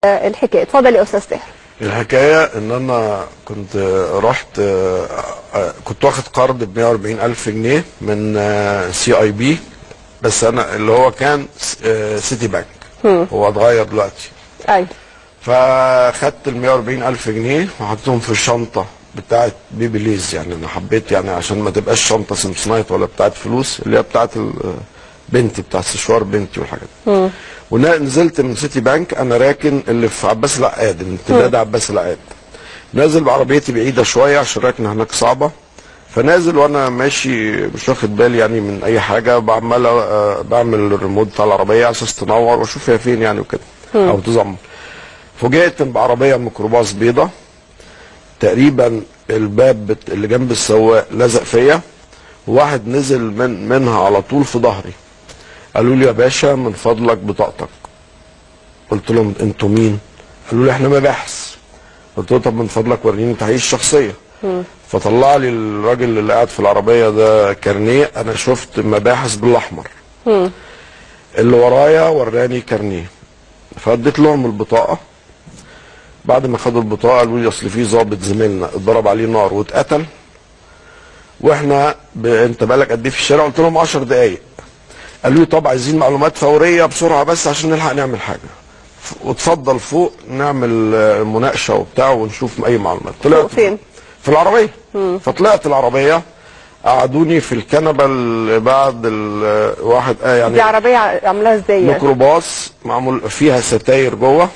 آه، الحكايه اتفضل يا استاذ ساهر الحكايه ان انا كنت رحت آه، آه، كنت واخد قرض ب 140 الف جنيه من سي اي بي بس انا اللي هو كان آه، سيتي بانك هو اتغير دلوقتي ايوه فخدت ال 140 الف جنيه وحطيتهم في الشنطه بتاعت بيبي ليز يعني انا حبيت يعني عشان ما تبقاش شنطه سمسونايت ولا بتاعت فلوس اللي هي بتاعت ال- بنتي بتاعت سشوار بنتي والحاجات دي ونزلت من سيتي بانك انا راكن اللي في عباس العقاد امتداد عباس العقاد نازل بعربيتي بعيده شويه عشان راكنه هناك صعبه فنازل وانا ماشي مش واخد بالي يعني من اي حاجه بعمل آه، بعمل الريموت بتاع العربيه على اساس تنور واشوف هي فين يعني وكده او تزمر فوجئت بعربيه ميكروباص بيضه تقريبا الباب بت- اللي جنب السواق لزق فيا وواحد نزل من منها على طول في ظهري قالوا لي يا باشا من فضلك بطاقتك قلت لهم انتوا مين قالوا لي احنا مباحث قلت له طب من فضلك وريني تحقيق الشخصيه فطلع لي الراجل اللي قاعد في العربيه ده كارنيه انا شفت مباحث بالاحمر اللي ورايا وراني كارنيه فاديت لهم البطاقه بعد ما خدوا البطاقه قالوا لي اصل في ضابط زميلنا اتضرب عليه نار واتقتل واحنا ب... انت بقالك قد ايه في الشارع قلت لهم 10 دقائق قالوا لي طب عايزين معلومات فوريه بسرعه بس عشان نلحق نعمل حاجه ف- واتفضل فوق نعمل آه، مناقشه وبتاع ونشوف اي معلومات طلعت فوق فين؟ في العربيه فطلعت العربيه قعدوني في الكنبه اللي بعد ال- واحد آه يعني دي عربيه عاملاها ازاي يعني ميكروباص معمول فيها ستاير جوه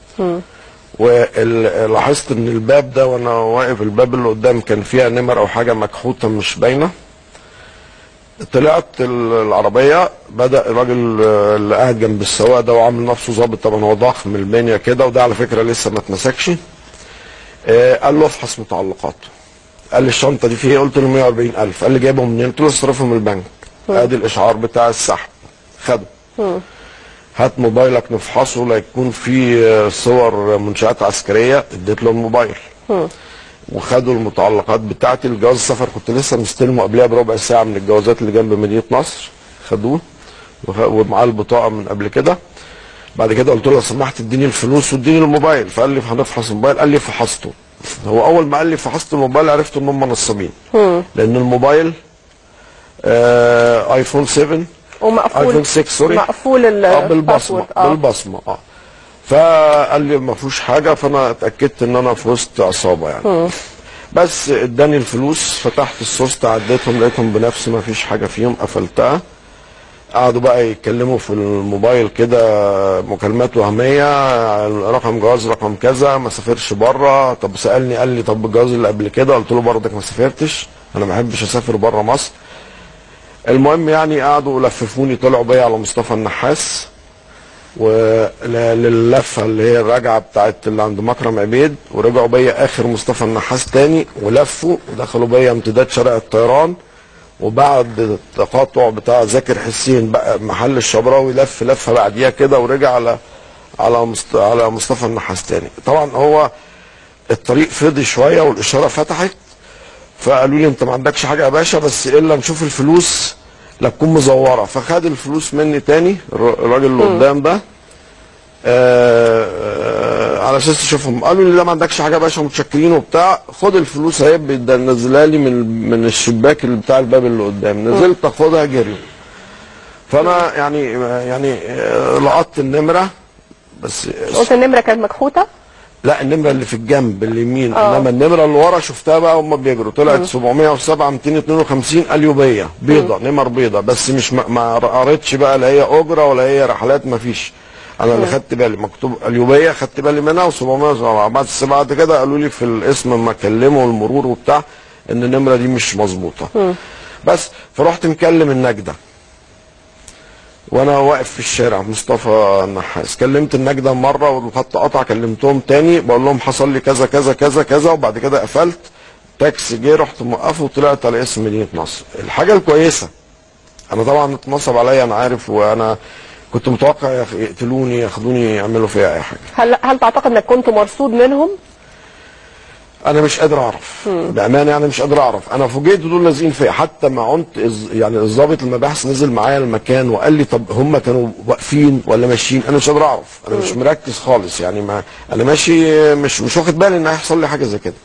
ولاحظت ان الباب ده وانا واقف الباب اللي قدام كان فيها نمر او حاجه مكحوته مش باينه طلعت ال- العربيه بدا الراجل آه، اللي قاعد جنب السواق ده وعامل نفسه ظابط طبعا هو ضخم البنيه كده وده على فكره لسه ما اتمسكش آه، قال له افحص متعلقاته قال لي الشنطه دي فيها ايه؟ قلت له 140000 قال لي جايبهم منين؟ قلت له اصرفهم من البنك ادي الاشعار بتاع السحب خده هات موبايلك نفحصه لا يكون في آه، صور منشآت عسكرية اديت له الموبايل وخدوا المتعلقات بتاعتي الجواز السفر كنت لسه مستلمه قبلها بربع ساعة من الجوازات اللي جنب مدينة نصر خدوه وخ- ومعاه البطاقة من قبل كده بعد كده قلت له لو سمحت اديني الفلوس واديني الموبايل فقال لي هنفحص الموبايل قال لي فحصته هو اول ما قال لي فحصت الموبايل عرفت ان هم نصابين لان الموبايل آه ايفون 7 ومقفول ايفون 6 سوري مقفول ال اه بالبصمه الباسورد. اه بالبصمه اه فقال لي ما فيهوش حاجه فانا اتاكدت ان انا في وسط عصابه يعني بس اداني الفلوس فتحت السوست عديتهم لقيتهم بنفسي ما فيش حاجه فيهم قفلتها قعدوا بقى يتكلموا في الموبايل كده مكالمات وهميه رقم جواز رقم كذا ما سافرش بره طب سالني قال لي طب الجواز اللي قبل كده قلت له برضك ما سافرتش انا ما بحبش اسافر بره مصر المهم يعني قعدوا لففوني طلعوا بيا على مصطفى النحاس وللفه اللي هي الراجعه بتاعت اللي عند مكرم عبيد ورجعوا بيا اخر مصطفى النحاس تاني ولفوا ودخلوا بيا امتداد شارع الطيران وبعد التقاطع بتاع زاكر حسين بقى محل الشبراوي لف لفه بعديها كده ورجع على على مست... على مصطفى النحاس تاني طبعا هو الطريق فضي شويه والاشاره فتحت فقالوا لي انت ما عندكش حاجه يا باشا بس الا نشوف الفلوس لا تكون مزوره فخد الفلوس مني تاني الر- الراجل اللي قدام ده آه آه على اساس يشوفهم قالوا لي لا ما عندكش حاجه يا باشا متشكرين وبتاع خد الفلوس اهي بيد- نزلها لي من من الشباك اللي بتاع الباب اللي قدام نزلت اخدها جري فانا يعني يعني آه، لقطت النمره بس قلت النمره كانت مكحوته لا النمره اللي في الجنب اليمين آه. انما النمره اللي ورا شفتها بقى هم بيجروا طلعت 707 252 اليوبيه بيضه نمر بيضه بس مش ما- ما قريتش بقى لا هي اجره ولا هي رحلات ما فيش انا اللي خدت بالي مكتوب اليوبيه خدت بالي منها و707 بعد بس بعد كده قالوا لي في الاسم لما كلموا المرور وبتاع ان النمره دي مش مظبوطه بس فرحت مكلم النجده وانا واقف في الشارع مصطفى النحاس كلمت النجده مره والخط قطع كلمتهم تاني بقول لهم حصل لي كذا كذا كذا كذا وبعد كده قفلت تاكسي جه رحت موقفه وطلعت على اسم مدينه نصر الحاجه الكويسه انا طبعا اتنصب عليا انا عارف وانا كنت متوقع يخ- يقتلوني ياخدوني يعملوا فيا اي حاجه هل هل تعتقد انك كنت مرصود منهم؟ انا مش قادر اعرف بامانه يعني مش قادر اعرف انا فوجئت دول لازقين فيا حتى ما عنت إز- يعني الضابط المباحث نزل معايا المكان وقال لي طب هم كانوا واقفين ولا ماشيين انا مش قادر اعرف انا مش مركز خالص يعني ما انا ماشي مش مش واخد بالي ان هيحصل لي حاجه زي كده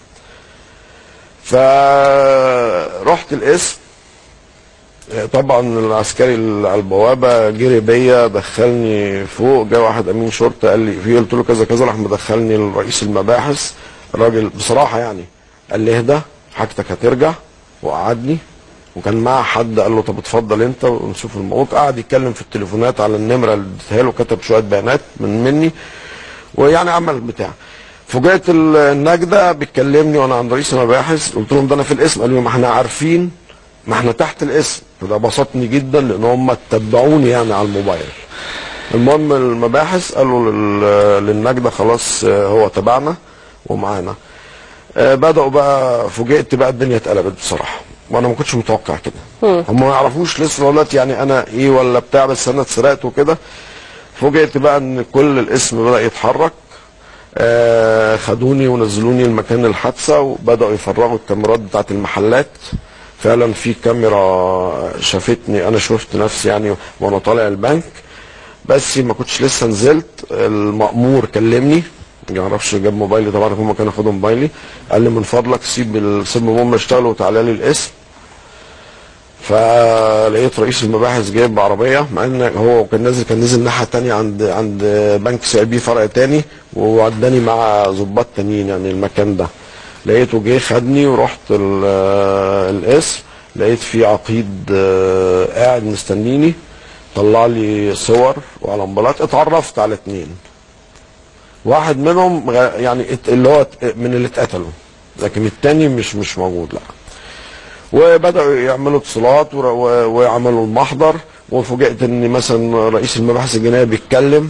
فرحت القسم طبعا العسكري اللي على البوابه جري بيا دخلني فوق جه واحد امين شرطه قال لي في قلت له كذا كذا راح مدخلني لرئيس المباحث الراجل بصراحه يعني قال لي اهدى حاجتك هترجع وقعدني وكان معاه حد قال له طب اتفضل انت ونشوف الموقع قعد يتكلم في التليفونات على النمره اللي اديتها له كتب شويه بيانات من مني ويعني عمل بتاع فوجئت ال- النجده بتكلمني وانا عند رئيس المباحث قلت لهم ده انا في الاسم قالوا لي ما احنا عارفين ما احنا تحت الاسم فده بسطني جدا لان هم اتبعوني يعني على الموبايل المهم المباحث قالوا لل- للنجده خلاص آه، هو تبعنا ومعانا آه، بدأوا بقى فوجئت بقى الدنيا اتقلبت بصراحة وانا ما كنتش متوقع كده هم ما يعرفوش لسه دلوقتي يعني انا ايه ولا بتاع بس انا اتسرقت وكده فوجئت بقى ان كل الاسم بدأ يتحرك آه خدوني ونزلوني المكان الحادثة وبدأوا يفرغوا الكاميرات بتاعت المحلات فعلا في كاميرا شافتني انا شفت نفسي يعني وانا طالع البنك بس ما كنتش لسه نزلت المأمور كلمني ما يعرفش جاب موبايلي طبعا هم كانوا خدوا موبايلي قال لي من فضلك سيب ال- سيب هم يشتغلوا وتعالى لي الاسم فلقيت رئيس المباحث جايب بعربيه مع ان هو كان نازل كان نزل الناحيه الثانيه عند عند بنك سي بي فرع تاني ووداني مع ظباط تانيين يعني المكان ده لقيته جه خدني ورحت ال- القسم لقيت في عقيد آه، قاعد مستنيني طلع لي صور وعلى موبايلات اتعرفت على اتنين واحد منهم غ- يعني ات- اللي هو ات- من اللي اتقتلوا لكن التاني مش مش موجود لا وبداوا يعملوا اتصالات ور- و- ويعملوا المحضر وفوجئت ان مثلا رئيس المباحث الجنائيه بيتكلم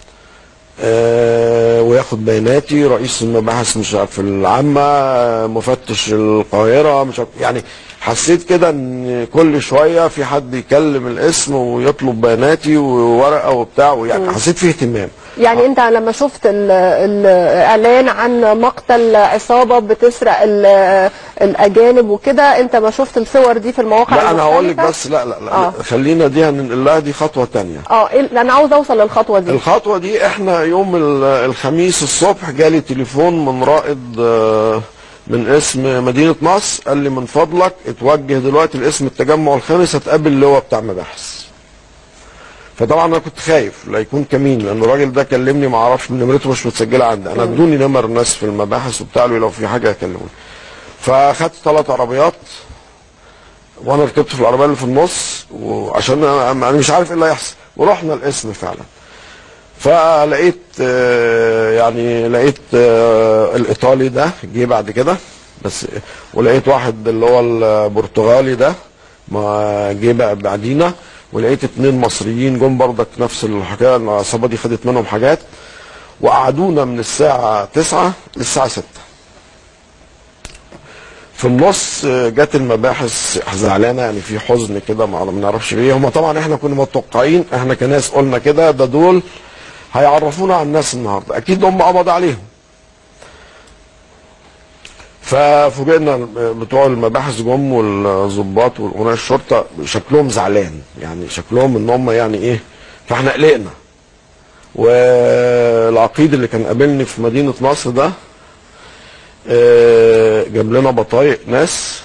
آه، وياخد بياناتي رئيس المباحث مش عارف العامه آه، مفتش القاهره مش عارف يعني حسيت كده ان كل شويه في حد يكلم الاسم ويطلب بياناتي وورقه وبتاع يعني حسيت فيه اهتمام يعني انت لما شفت ال- الاعلان عن مقتل عصابه بتسرق ال- الاجانب وكده انت ما شفت الصور دي في المواقع لا انا هقول لك المختلفة؟ بس لا لا, لا آه. خلينا دي هننقل لها دي خطوه تانية اه إيه- انا عاوز اوصل للخطوه دي الخطوة دي احنا يوم ال- الخميس الصبح جالي تليفون من رائد آه، من اسم مدينة نصر قال لي من فضلك اتوجه دلوقتي لاسم التجمع الخامس هتقابل اللواء بتاع مباحث فطبعا انا كنت خايف لا يكون كمين لان الراجل ده كلمني ما اعرفش نمرته مش متسجله عندي انا ادوني نمر ناس في المباحث وبتاع قالوا لي لو في حاجه يكلموني فاخدت ثلاث عربيات وانا ركبت في العربيه اللي في النص وعشان انا أنا مش عارف ايه اللي هيحصل ورحنا القسم فعلا فلقيت آه، يعني لقيت آه، الايطالي ده جه بعد كده بس ولقيت واحد اللي هو البرتغالي ده ما جه بقى بعدينا ولقيت اتنين مصريين جم برضك نفس الحكايه العصابه دي خدت منهم حاجات وقعدونا من الساعه 9 للساعه 6 في النص آه، جت المباحث زعلانه يعني في حزن كده ما ما نعرفش ليه هم طبعا احنا كنا متوقعين احنا كناس قلنا كده ده دول هيعرفونا عن الناس النهارده اكيد هم قبض عليهم ففوجئنا بتوع المباحث جم والظباط والامناء الشرطه شكلهم زعلان يعني شكلهم ان هم يعني ايه فاحنا قلقنا والعقيد اللي كان قابلني في مدينه نصر ده آه، جاب لنا بطايق ناس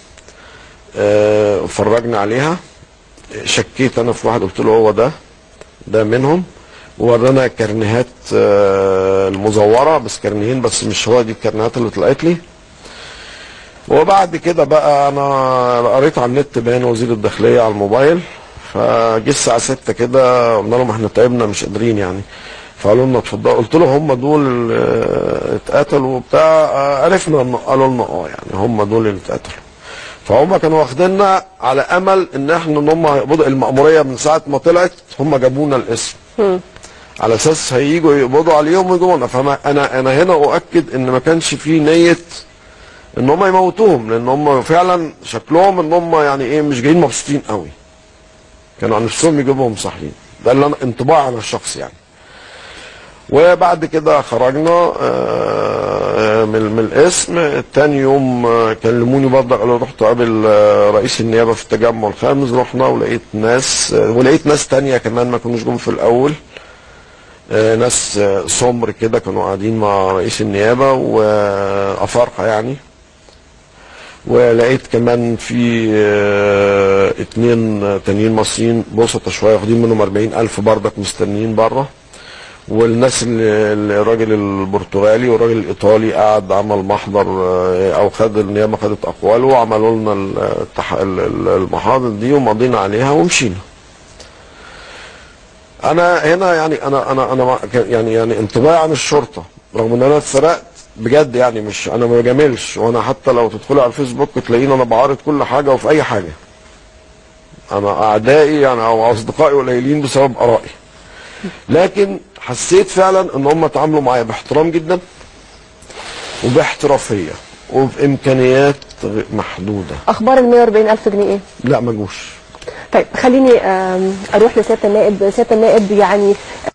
آه، فرجنا عليها شكيت انا في واحد قلت له هو ده ده منهم وورانا كرنيهات آه، المزوره بس كرنيهين بس مش هو دي الكرنيهات اللي طلعت لي وبعد كده بقى انا قريت على النت بيان وزير الداخليه على الموبايل فجه الساعه 6 كده قلنا لهم احنا تعبنا مش قادرين يعني فقالوا لنا اتفضلوا قلت له هم دول اللي اتقتلوا وبتاع آه، عرفنا إن- قالوا لنا اه يعني هم دول اللي اتقتلوا فهم كانوا واخديننا على امل ان احنا ان هم هيقبضوا المأموريه من ساعه ما طلعت هم جابونا الاسم على اساس هيجوا يقبضوا عليهم ويجوا لنا فانا انا انا هنا اؤكد ان ما كانش في نيه ان هم يموتوهم لان هم فعلا شكلهم ان هم يعني ايه مش جايين مبسوطين قوي كانوا عن نفسهم يجيبهم صحيين ده اللي انا انطباع على الشخص يعني وبعد كده خرجنا آه، من, من الاسم تاني يوم آه، كلموني برضه قالوا روح تقابل آه، رئيس النيابه في التجمع الخامس رحنا ولقيت ناس آه، ولقيت ناس تانية كمان ما كانوش جم في الاول آه، ناس آه، سمر كده كانوا قاعدين مع رئيس النيابه وافارقه يعني ولقيت كمان في آه، اتنين آه، تانيين مصريين بسطة شويه واخدين منهم 40 الف بردك مستنيين بره والناس اللي الراجل البرتغالي والراجل الايطالي قعد عمل محضر آه، او خد النيابه خدت اقواله وعملوا لنا التح- ال- ال- المحاضر دي ومضينا عليها ومشينا. انا هنا يعني انا انا انا مع- كان- يعني يعني انطباعي عن الشرطه رغم ان انا اتسرقت بجد يعني مش انا ما بجاملش وانا حتى لو تدخلي على الفيسبوك تلاقيني انا بعارض كل حاجه وفي اي حاجه. انا اعدائي يعني او اصدقائي قليلين بسبب ارائي. لكن حسيت فعلا ان هم اتعاملوا معايا باحترام جدا وباحترافيه وبامكانيات غ- محدوده اخبار ال 140 الف جنيه ايه لا ما جوش طيب خليني آم، اروح لسياده النائب سياده النائب يعني